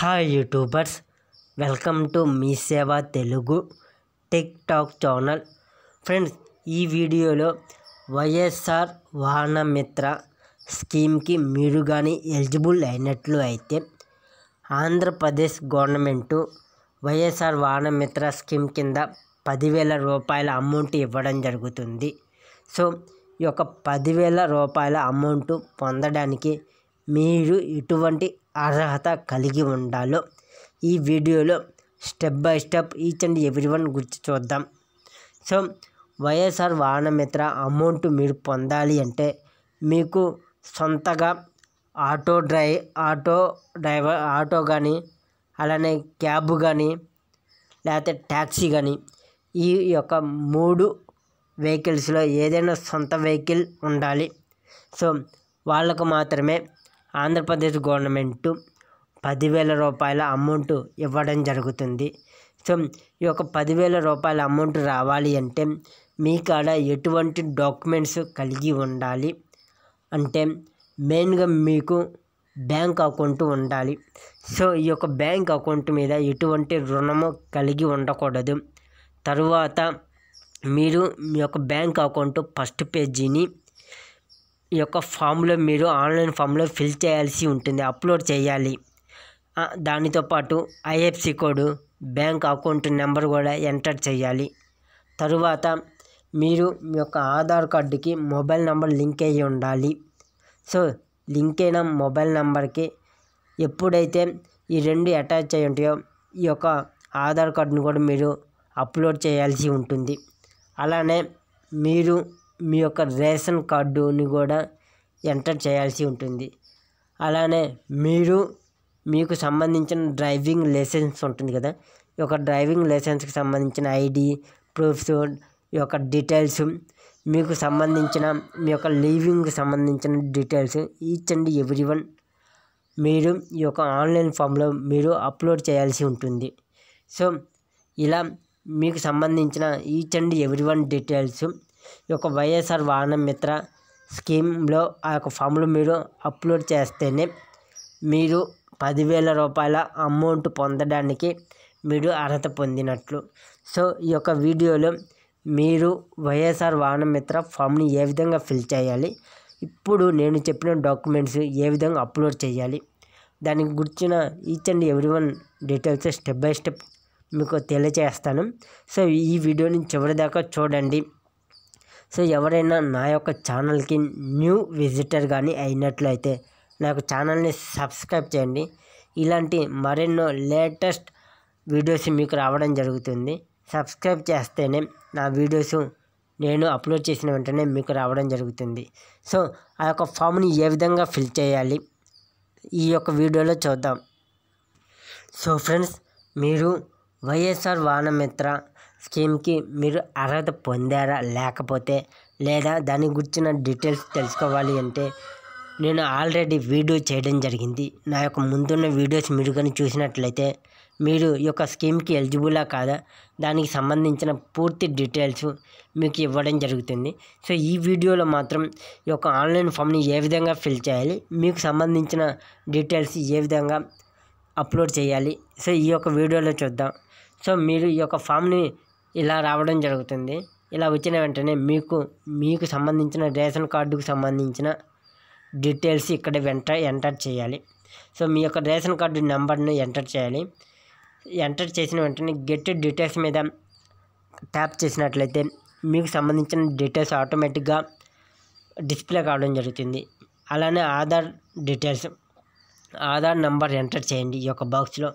hi YouTubers welcome to MeeSeva Telugu TikTok channel friends ఈ వీడియోలో వైఎస్ఆర్ వాహన మిత్ర స్కీమ్కి మీరు కానీ ఎలిజిబుల్ అయినట్లు అయితే ఆంధ్రప్రదేశ్ గవర్నమెంటు వైఎస్ఆర్ వాహన మిత్ర స్కీమ్ కింద పదివేల రూపాయల అమౌంట్ ఇవ్వడం జరుగుతుంది సో ఈ యొక్క పదివేల రూపాయల అమౌంట్ పొందడానికి మీరు ఎటువంటి అర్హత కలిగి ఉండాలో ఈ వీడియోలో step by step each and every one గురించి చూద్దాం సో వైఎస్ఆర్ వాహన మిత్ర అమౌంట్ మీరు పొందాలి అంటే మీకు సొంతగా auto dry auto driver auto కానీ అలానే క్యాబ్ కానీ లేకపోతే ట్యాక్సీ కానీ ఈ యొక్క మూడు వెహికల్స్లో ఏదైనా సొంత వెహికల్ ఉండాలి సో వాళ్ళకు మాత్రమే ఆంధ్రప్రదేశ్ గవర్నమెంటు పదివేల రూపాయల అమౌంట్ ఇవ్వడం జరుగుతుంది సో ఈ యొక్క పదివేల రూపాయల అమౌంట్ రావాలి అంటే మీ కాడ ఎటువంటి డాక్యుమెంట్స్ కలిగి ఉండాలి అంటే మెయిన్గా మీకు బ్యాంక్ అకౌంట్ ఉండాలి సో ఈ యొక్క బ్యాంక్ అకౌంట్ మీద ఎటువంటి రుణము కలిగి ఉండకూడదు తరువాత మీరు మీ యొక్క బ్యాంక్ అకౌంట్ ఫస్ట్ పేజీని ఈ యొక్క ఫామ్లో మీరు ఆన్లైన్ ఫామ్లో ఫిల్ చేయాల్సి ఉంటుంది అప్లోడ్ చేయాలి ఆ, దానితో పాటు IFC code bank account number కూడా ఎంటర్ చేయాలి తరువాత మీరు మీ యొక్క ఆధార్ కార్డుకి మొబైల్ నెంబర్ లింక్ అయ్యి ఉండాలి సో లింక్ అయిన మొబైల్ నెంబర్కి ఎప్పుడైతే ఈ రెండు అటాచ్ అయి ఉంటాయో ఈ యొక్క ఆధార్ కార్డును కూడా మీరు అప్లోడ్ చేయాల్సి ఉంటుంది అలానే మీరు మీ యొక్క రేషన్ కార్డుని కూడా ఎంటర్ చేయాల్సి ఉంటుంది అలానే మీరు మీకు సంబంధించిన డ్రైవింగ్ లైసెన్స్ ఉంటుంది కదా ఈ యొక్క డ్రైవింగ్ లైసెన్స్కి సంబంధించిన ఐడి ప్రూఫ్స్ ఈ యొక్క డీటెయిల్స్ మీకు సంబంధించిన మీ యొక్క లీవింగ్కి సంబంధించిన details each and every one మీరు ఈ యొక్క ఆన్లైన్ ఫామ్లో మీరు అప్లోడ్ చేయాల్సి ఉంటుంది సో ఇలా మీకు సంబంధించిన each and every one details ఈ యొక్క వైఎస్ఆర్ వాహన మిత్ర స్కీమ్లో ఆ యొక్క ఫామ్లో మీరు అప్లోడ్ చేస్తేనే మీరు పదివేల రూపాయల అమౌంట్ పొందడానికి మీరు అర్హత పొందినట్లు సో ఈ యొక్క వీడియోలో మీరు వైఎస్ఆర్ వాహన మిత్ర ఫామ్ని ఏ విధంగా ఫిల్ చేయాలి ఇప్పుడు నేను చెప్పిన డాక్యుమెంట్స్ ఏ విధంగా అప్లోడ్ చేయాలి దానికి గుర్చిన each and every one details step by step మీకు తెలియజేస్తాను సో ఈ వీడియోని చివరి దాకా చూడండి సో ఎవరైనా నా యొక్క ఛానల్కి న్యూ విజిటర్ కానీ అయినట్లయితే నా యొక్క ఛానల్ని సబ్స్క్రైబ్ చేయండి ఇలాంటి మరెన్నో లేటెస్ట్ వీడియోస్ మీకు రావడం జరుగుతుంది సబ్స్క్రైబ్ చేస్తేనే నా వీడియోస్ నేను అప్లోడ్ చేసిన వెంటనే మీకు రావడం జరుగుతుంది సో ఆ యొక్క ఫామ్ని ఏ విధంగా ఫిల్ చేయాలి ఈ యొక్క వీడియోలో చూద్దాం సో ఫ్రెండ్స్ మీరు వైఎస్ఆర్ వాహనమిత్ర స్కీమ్కి మీరు అర్హత పొందారా లేకపోతే లేదా దాని గురించిన డీటెయిల్స్ తెలుసుకోవాలి అంటే నేను ఆల్రెడీ వీడియో చేయడం జరిగింది నా యొక్క ముందున్న వీడియోస్ మీరు కానీ చూసినట్లయితే మీరు ఈ యొక్క స్కీమ్కి ఎలిజిబులా కాదా దానికి సంబంధించిన పూర్తి డీటెయిల్స్ మీకు ఇవ్వడం జరుగుతుంది సో ఈ వీడియోలో మాత్రం ఈ యొక్క ఆన్లైన్ ఫామ్ని ఏ విధంగా ఫిల్ చేయాలి మీకు సంబంధించిన డీటెయిల్స్ ఏ విధంగా అప్లోడ్ చేయాలి సో ఈ యొక్క వీడియోలో చూద్దాం సో మీరు ఈ యొక్క ఫామ్ని ఇలా రావడం జరుగుతుంది ఇలా వచ్చిన వెంటనే మీకు మీకు సంబంధించిన రేషన్ కార్డుకు సంబంధించిన డీటెయిల్స్ ఇక్కడ వెంట ఎంటర్ చేయాలి సో మీ యొక్క రేషన్ కార్డు నెంబర్ని ఎంటర్ చేయాలి ఎంటర్ చేసిన వెంటనే గెట్ డీటెయిల్స్ మీద ట్యాప్ చేసినట్లయితే మీకు సంబంధించిన డీటెయిల్స్ ఆటోమేటిక్గా డిస్ప్లే కావడం జరుగుతుంది అలానే Aadhaar details Aadhaar number enter చేయండి ఈ యొక్క బాక్స్లో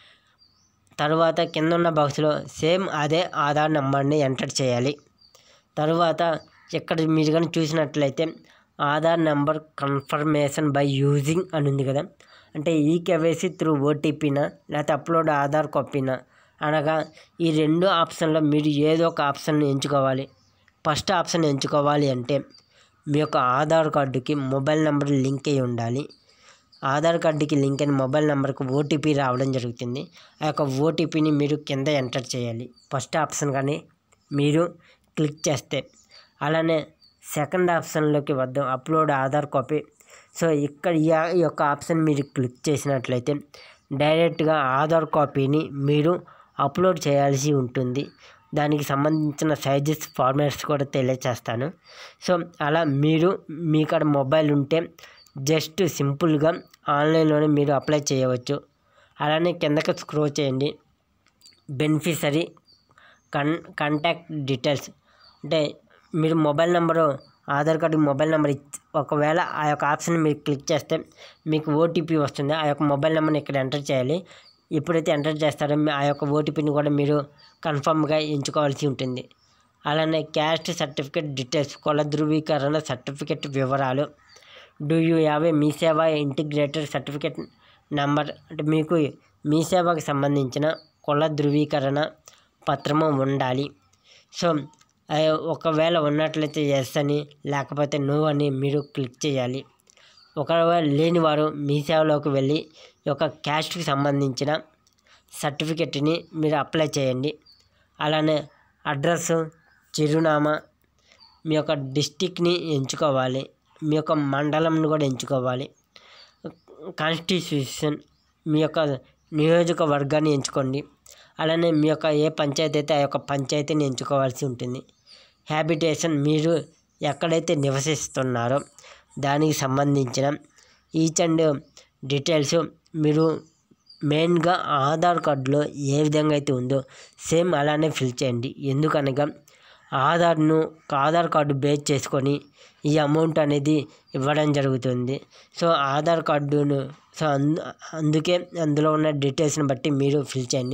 తర్వాత కింద ఉన్న బాక్స్లో సేమ్ అదే ఆధార్ నెంబర్ని ఎంటర్ చేయాలి తర్వాత ఇక్కడ మీరు కానీ చూసినట్లయితే Aadhaar number confirmation by using అని ఉంది కదా అంటే ఈ కేవైసీ త్రూ ఓటీపీనా లేకపోతే అప్లోడ్ ఆధార్ కాపీనా అనగా ఈ రెండు ఆప్షన్లో మీరు ఏదో ఒక ఆప్షన్ ఎంచుకోవాలి ఫస్ట్ ఆప్షన్ ఎంచుకోవాలి అంటే మీ యొక్క ఆధార్ కార్డుకి మొబైల్ నెంబర్ లింక్ అయి ఉండాలి ఆధార్ కార్డుకి లింక్ అయిన మొబైల్ నెంబర్కి ఓటీపీ రావడం జరుగుతుంది ఆ యొక్క ఓటీపీని మీరు కింద ఎంటర్ చేయాలి ఫస్ట్ ఆప్షన్ కానీ మీరు క్లిక్ చేస్తే అలానే సెకండ్ ఆప్షన్లోకి వద్దాం అప్లోడ్ ఆధార్ కాపీ సో ఇక్కడ ఈ ఈ యొక్క ఆప్షన్ మీరు క్లిక్ చేసినట్లయితే డైరెక్ట్గా ఆధార్ కాపీని మీరు అప్లోడ్ చేయాల్సి ఉంటుంది దానికి సంబంధించిన సైజెస్ ఫార్మాట్స్ కూడా తెలియచేస్తాను సో అలా మీరు మీ కాడ మొబైల్ ఉంటే జస్ట్ సింపుల్గా ఆన్లైన్లోనే మీరు అప్లై చేయవచ్చు అలానే కిందకి స్క్రోల్ చేయండి బెనిఫిషరీ కన్ కాంటాక్ట్ డీటెయిల్స్ అంటే మీరు mobile number Aadhaar card mobile number ఇచ్ ఒకవేళ ఆ యొక్క ఆప్షన్ మీరు క్లిక్ చేస్తే మీకు ఓటీపీ వస్తుంది ఆ యొక్క మొబైల్ నెంబర్ని ఇక్కడ ఎంటర్ చేయాలి ఎప్పుడైతే ఎంటర్ చేస్తారో మీ- ఆ యొక్క ఓటీపీని కూడా మీరు కన్ఫర్మ్గా ఎంచుకోవాల్సి ఉంటుంది అలానే క్యాస్ట్ సర్టిఫికేట్ డీటెయిల్స్ కుల ధృవీకరణ సర్టిఫికేట్ వివరాలు do you have a MeeSeva integrated certificate number అంటే మీకు మీ సేవకు సంబంధించిన కుల ధృవీకరణ పత్రము ఉండాలి సో ఆ, ఒకవేళ ఉన్నట్లయితే ఎస్ అని లేకపోతే నో అని మీరు క్లిక్ చేయాలి ఒకవేళ లేని వారు మీ సేవలోకి వెళ్ళి ఈ యొక్క క్యాస్ట్కి సంబంధించిన సర్టిఫికెట్ని మీరు అప్లై చేయండి అలానే అడ్రస్ చిరునామా మీ యొక్క డిస్టిక్ని ఎంచుకోవాలి మీ యొక్క మండలంను కూడా ఎంచుకోవాలి కాన్స్టిట్యూషన్ మీ యొక్క నియోజకవర్గాన్ని ఎంచుకోండి అలానే మీ యొక్క ఏ పంచాయతీ అయితే ఆ యొక్క పంచాయతీని ఎంచుకోవాల్సి ఉంటుంది హ్యాబిటేషన్ మీరు ఎక్కడైతే నివసిస్తున్నారో దానికి సంబంధించిన ఈచ్ అండ్ డీటెయిల్స్ మీరు మెయిన్గా ఆధార్ కార్డులో ఏ విధంగా అయితే ఉందో సేమ్ అలానే ఫిల్ చేయండి ఎందుకనగా ఆధార్ను ఆధార్ కార్డు బేస్ చేసుకొని ఈ అమౌంట్ అనేది ఇవ్వడం జరుగుతుంది సో ఆధార్ కార్డును సో అందు అందుకే అందులో ఉన్న డీటెయిల్స్ని బట్టి మీరు ఫిల్ చేయండి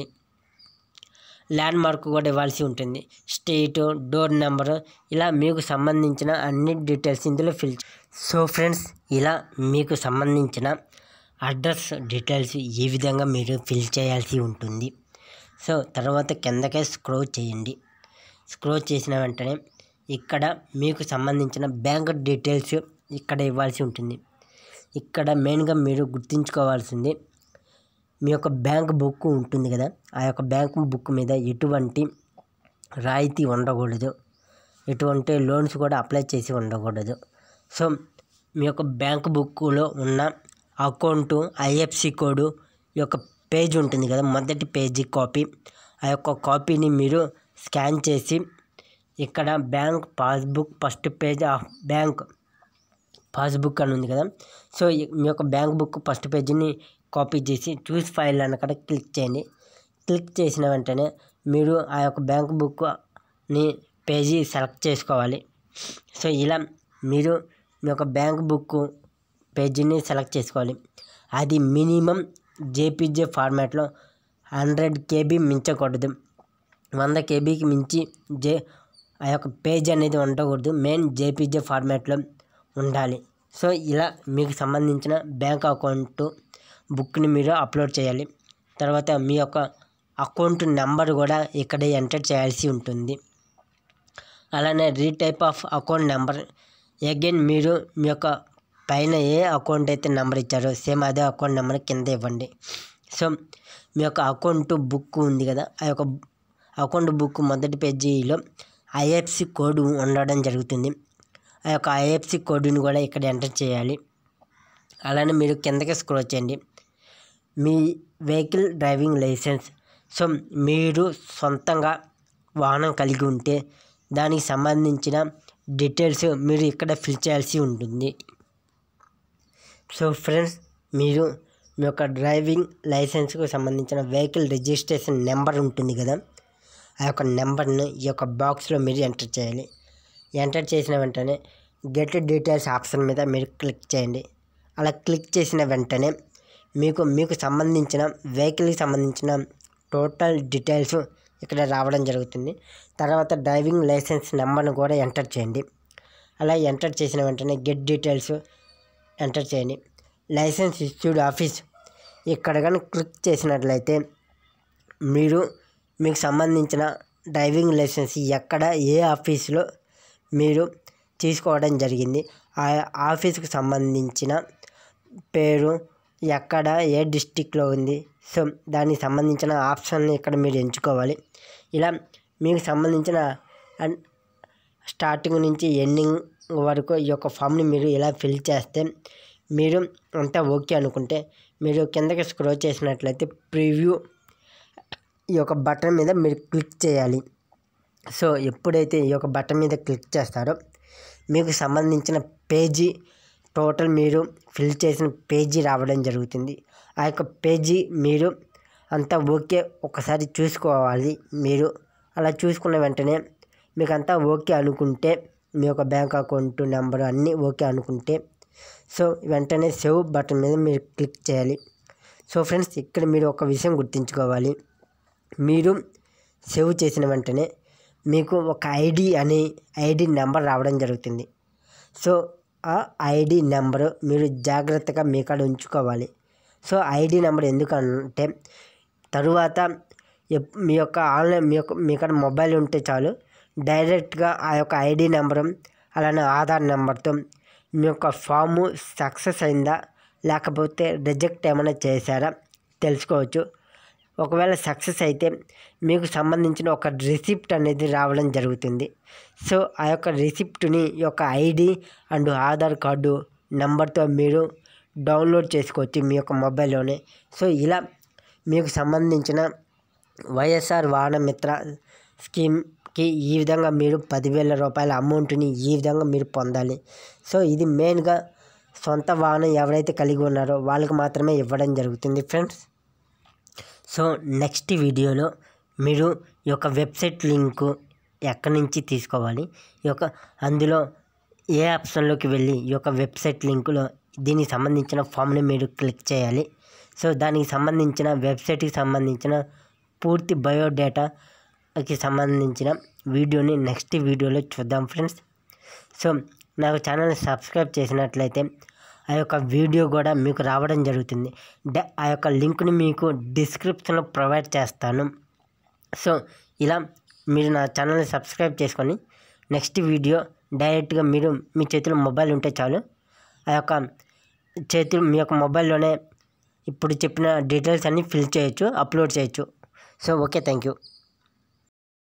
ల్యాండ్ మార్క్ కూడా ఇవ్వాల్సి ఉంటుంది స్ట్రీట్ డోర్ నెంబరు ఇలా మీకు సంబంధించిన అన్ని డీటెయిల్స్ ఇందులో ఫిల్ సో ఫ్రెండ్స్ ఇలా మీకు సంబంధించిన అడ్రస్ డీటెయిల్స్ ఈ విధంగా మీరు ఫిల్ చేయాల్సి ఉంటుంది సో తర్వాత కిందకే స్క్రోల్ చేయండి స్క్రోల్ చేసిన వెంటనే ఇక్కడ మీకు సంబంధించిన బ్యాంక్ డీటెయిల్స్ ఇక్కడ ఇవ్వాల్సి ఉంటుంది ఇక్కడ మెయిన్గా మీరు గుర్తుంచుకోవాల్సింది మీ యొక్క బ్యాంక్ బుక్ ఉంటుంది కదా ఆ యొక్క బ్యాంక్ బుక్ మీద ఎటువంటి రాయితీ ఉండకూడదు ఎటువంటి లోన్స్ కూడా అప్లై చేసి ఉండకూడదు సో మీ యొక్క బ్యాంక్ బుక్లో ఉన్న అకౌంట్ ఐఎఫ్సి కోడ్ ఈ యొక్క పేజ్ ఉంటుంది కదా మొదటి పేజీ కాపీ ఆ యొక్క కాపీని మీరు స్కాన్ చేసి ఇక్కడ bank passbook first page of bank passbook అని ఉంది కదా సో ఈ- మీ యొక్క బ్యాంక్ బుక్ ఫస్ట్ పేజీని కాపీ చేసి చూస్ ఫైల్ అని అక్కడ క్లిక్ చేయండి క్లిక్ చేసిన వెంటనే మీరు ఆ యొక్క బ్యాంక్ బుక్ని పేజీ సెలెక్ట్ చేసుకోవాలి సో ఇలా మీరు మీ యొక్క బ్యాంక్ బుక్ పేజీని సెలెక్ట్ చేసుకోవాలి అది మినిమం జేపీజే ఫార్మాట్లో హండ్రెడ్ కేబీ మించకూడదు వంద కేబీకి మించి జే ఆ యొక్క పేజ్ అనేది ఉండకూడదు మెయిన్ జేపీజే ఫార్మాట్లో ఉండాలి సో ఇలా మీకు సంబంధించిన బ్యాంక్ అకౌంట్ బుక్ని మీరు అప్లోడ్ చేయాలి తర్వాత మీ యొక్క అకౌంట్ నెంబర్ కూడా ఇక్కడ ఎంటర్ చేయాల్సి ఉంటుంది అలానే retype of account number again మీరు మీ యొక్క పైన ఏ అకౌంట్ అయితే నెంబర్ ఇచ్చారో సేమ్ అదే అకౌంట్ నెంబర్ కింద ఇవ్వండి సో మీ యొక్క అకౌంట్ బుక్ ఉంది కదా ఆ యొక్క అకౌంట్ బుక్ మొదటి పేజీలో ఐఎఫ్సి కోడ్ ఉండడం జరుగుతుంది ఆ యొక్క ఐఎఫ్సి కోడ్ని కూడా ఇక్కడ ఎంటర్ చేయాలి అలానే మీరు కిందకి స్క్రోల్ చేయండి మీ వెహికల్ డ్రైవింగ్ లైసెన్స్ సో మీరు సొంతంగా వాహనం కలిగి ఉంటే దానికి సంబంధించిన డీటెయిల్స్ మీరు ఇక్కడ ఫిల్ చేయాల్సి ఉంటుంది సో ఫ్రెండ్స్ మీరు మీ యొక్క డ్రైవింగ్ లైసెన్స్కు సంబంధించిన వెహికల్ రిజిస్ట్రేషన్ నెంబర్ ఉంటుంది కదా ఆ యొక్క నెంబర్ని ఈ యొక్క బాక్స్లో మీరు ఎంటర్ చేయాలి ఎంటర్ చేసిన వెంటనే గెట్ డీటెయిల్స్ ఆప్షన్ మీద మీరు క్లిక్ చేయండి అలా క్లిక్ చేసిన వెంటనే మీకు మీకు సంబంధించిన వెహికల్కి సంబంధించిన టోటల్ డీటెయిల్స్ ఇక్కడ రావడం జరుగుతుంది తర్వాత డ్రైవింగ్ లైసెన్స్ నెంబర్ను కూడా ఎంటర్ చేయండి అలా ఎంటర్ చేసిన వెంటనే గెట్ డీటెయిల్స్ ఎంటర్ చేయండి లైసెన్స్ ఇష్యూడ్ ఆఫీస్ ఇక్కడ కానీ క్లిక్ చేసినట్లయితే మీరు మీకు సంబంధించిన డ్రైవింగ్ లైసెన్స్ ఎక్కడ ఏ ఆఫీసులో మీరు తీసుకోవడం జరిగింది ఆ ఆఫీస్కి సంబంధించిన పేరు ఎక్కడ ఏ డిస్టిక్లో ఉంది సో దానికి సంబంధించిన ఆప్షన్ని ఇక్కడ మీరు ఎంచుకోవాలి ఇలా మీకు సంబంధించిన అన్- స్టార్టింగ్ నుంచి ఎండింగ్ వరకు ఈ యొక్క ఫామ్ని మీరు ఇలా ఫిల్ చేస్తే మీరు అంతా ఓకే అనుకుంటే మీరు కిందకి స్క్రోల్ చేసినట్లయితే ప్రివ్యూ ఈ యొక్క బటన్ మీద మీరు క్లిక్ చేయాలి సో ఎప్పుడైతే ఈ యొక్క బటన్ మీద క్లిక్ చేస్తారో మీకు సంబంధించిన పేజీ టోటల్ మీరు ఫిల్ చేసిన పేజీ రావడం జరుగుతుంది ఆ యొక్క పేజీ మీరు అంతా ఓకే ఒకసారి చూసుకోవాలి మీరు అలా చూసుకున్న వెంటనే మీకు అంతా ఓకే అనుకుంటే మీ యొక్క బ్యాంక్ అకౌంట్ నెంబర్ అన్నీ ఓకే అనుకుంటే సో వెంటనే సేవ్ బటన్ మీద మీరు క్లిక్ చేయాలి సో ఫ్రెండ్స్ ఇక్కడ మీరు ఒక విషయం గుర్తుంచుకోవాలి మీరు సేవ్ చేసిన వెంటనే మీకు ఒక ఐడి అనే ఐడి నెంబర్ రావడం జరుగుతుంది సో ఆ ఐడి నెంబరు మీరు జాగ్రత్తగా మీ కాడ ఉంచుకోవాలి సో ఐడి నెంబర్ ఎందుకు అంటే తరువాత ఎప్- మీ యొక్క ఆన్లైన్ మీ యొక్క మీ కాడ మొబైల్ ఉంటే చాలు డైరెక్ట్గా ఆ యొక్క ఐడి నెంబరు అలానే ఆధార్ నెంబర్తో మీ యొక్క ఫాము సక్సెస్ అయిందా లేకపోతే రిజెక్ట్ ఏమైనా చేశారా తెలుసుకోవచ్చు ఒకవేళ సక్సెస్ అయితే మీకు సంబంధించిన ఒక రిసిప్ట్ అనేది రావడం జరుగుతుంది సో ఆ యొక్క రిసిప్ట్ని ఈ యొక్క ఐడి అండ్ ఆధార్ కార్డు నెంబర్తో మీరు డౌన్లోడ్ చేసుకోవచ్చు మీ యొక్క మొబైల్లోనే సో ఇలా మీకు సంబంధించిన వైఎస్ఆర్ వాహన మిత్ర స్కీమ్కి ఈ విధంగా మీరు పదివేల రూపాయల అమౌంట్ని ఈ విధంగా మీరు పొందాలి సో ఇది మెయిన్గా సొంత వాహనం ఎవరైతే కలిగి ఉన్నారో వాళ్ళకి మాత్రమే ఇవ్వడం జరుగుతుంది ఫ్రెండ్స్ సో నెక్స్ట్ వీడియోలో మీరు ఈ యొక్క వెబ్సైట్ లింకు ఎక్కడి నుంచి తీసుకోవాలి ఈ యొక్క అందులో ఏ ఆప్షన్లోకి వెళ్ళి ఈ యొక్క వెబ్సైట్ లింకులో దీనికి సంబంధించిన ఫామ్ని మీరు క్లిక్ చేయాలి సో దానికి సంబంధించిన వెబ్సైట్కి సంబంధించిన పూర్తి బయోడేటాకి సంబంధించిన వీడియోని నెక్స్ట్ వీడియోలో చూద్దాం ఫ్రెండ్స్ సో నాకు ఛానల్ని సబ్స్క్రైబ్ చేసినట్లయితే ఆ యొక్క వీడియో కూడా మీకు రావడం జరుగుతుంది డ ఆ యొక్క లింక్ని మీకు డిస్క్రిప్షన్లో ప్రొవైడ్ చేస్తాను సో ఇలా మీరు నా ఛానల్ని సబ్స్క్రైబ్ చేసుకొని నెక్స్ట్ వీడియో డైరెక్ట్గా మీరు మీ చేతిలో మొబైల్ ఉంటే చాలు ఆ యొక్క చేతి మీ యొక్క మొబైల్లోనే ఇప్పుడు చెప్పిన డీటెయిల్స్ అన్నీ ఫిల్ చేయొచ్చు అప్లోడ్ చేయొచ్చు సో ఓకే థ్యాంక్ యూ